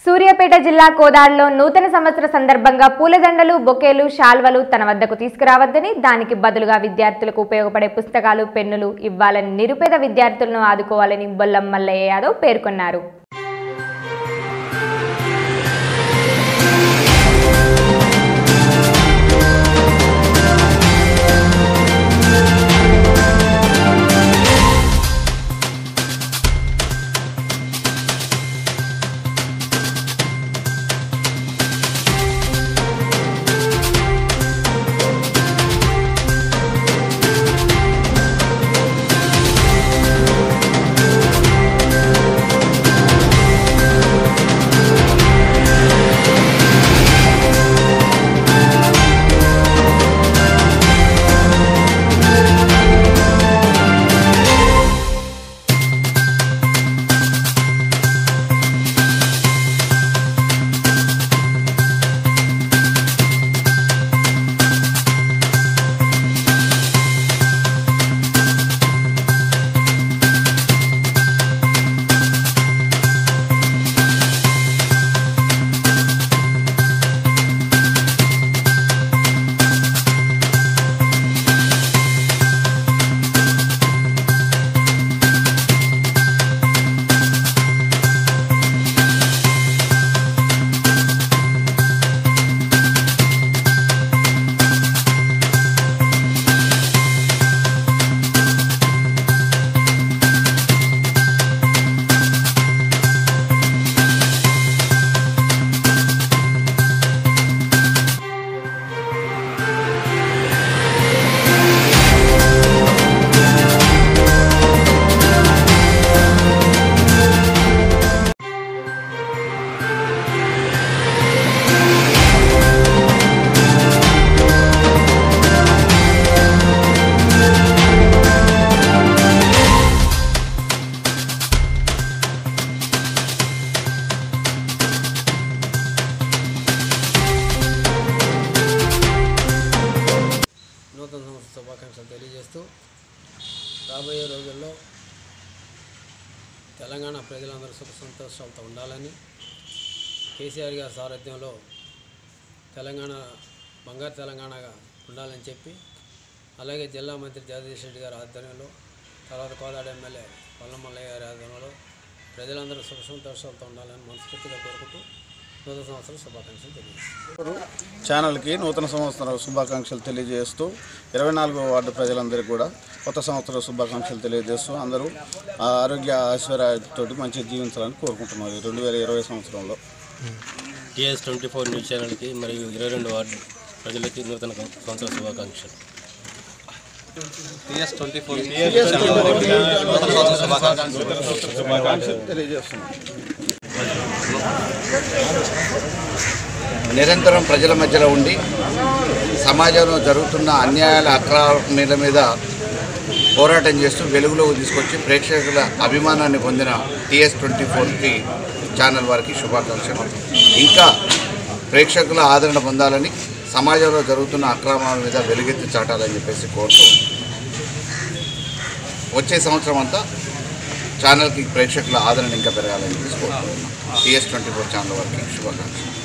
సూర్యాపేట జిల్లా కోదాడలో నూతన సంవత్సర సందర్భంగా పూలదండలు బొకేలు శాల్వలు తన వద్దకు తీసుకురావద్దని దానికి బదులుగా విద్యార్థులకు ఉపయోగపడే పుస్తకాలు పెన్నులు ఇవ్వాలని నిరుపేద విద్యార్థులను ఆదుకోవాలని బొల్లం మల్లయ్య యాదవ్ పేర్కొన్నారు నూతన సంవత్సర శుభాకాంక్షలు తెలియజేస్తూ రాబోయే రోజుల్లో తెలంగాణ ప్రజలందరూ సుఖ సంతోషాలతో ఉండాలని కేసీఆర్ గారి సారథ్యంలో తెలంగాణ బంగారు తెలంగాణగా ఉండాలని చెప్పి అలాగే జిల్లా మంత్రి జగదీష్ రెడ్డి గారి ఆధ్వర్యంలో తర్వాత కోదాడ ఎమ్మెల్యే పొల్లమల్లయ్య గారి ఆధ్వర్యంలో ప్రజలందరూ సుఖ సంతోషాలతో ఉండాలని మనస్ఫూర్తిగా కోరుకుంటూ నూతన సంవత్సరం శుభాకాంక్షలు తెలియజేస్తాను ఛానల్కి నూతన సంవత్సర శుభాకాంక్షలు తెలియజేస్తూ ఇరవై నాలుగో వార్డు ప్రజలందరికీ కూడా కొత్త సంవత్సర శుభాకాంక్షలు తెలియజేస్తూ అందరూ ఆ ఆరోగ్య ఐశ్వర్యతోటి మంచిగా జీవించాలని కోరుకుంటున్నారు రెండు వేల ఇరవై సంవత్సరంలో టీఎస్ ట్వంటీ ఫోర్ న్యూస్ ఛానల్కి మరియు ఇరవై రెండు వార్డు ప్రజలకి నూతన సంవత్సర శుభాకాంక్షలు తెలియజేస్తున్నాం నిరంతరం ప్రజల మధ్యలో ఉండి సమాజంలో జరుగుతున్న అన్యాయాల అక్రమాల మీద పోరాటం చేస్తూ వెలుగులోకి తీసుకొచ్చి ప్రేక్షకుల అభిమానాన్ని పొందిన టీఎస్ ట్వంటీ ఫోర్కి ఛానల్ వారికి శుభాకాంక్షలు ఇంకా ప్రేక్షకుల ఆదరణ పొందాలని సమాజంలో జరుగుతున్న అక్రమాల మీద వెలుగెత్తి చాటాలని చెప్పేసి కోరుతూ వచ్చే సంవత్సరం అంతా ఛానల్కి ప్రేక్షకుల ఆదరణ ఇంకా పెరగాలని చెప్పేసి కోరుకుంటున్నాం టీఎస్ ట్వంటీ ఫోర్ ఛానల్ వారికి శుభాకాంక్షలు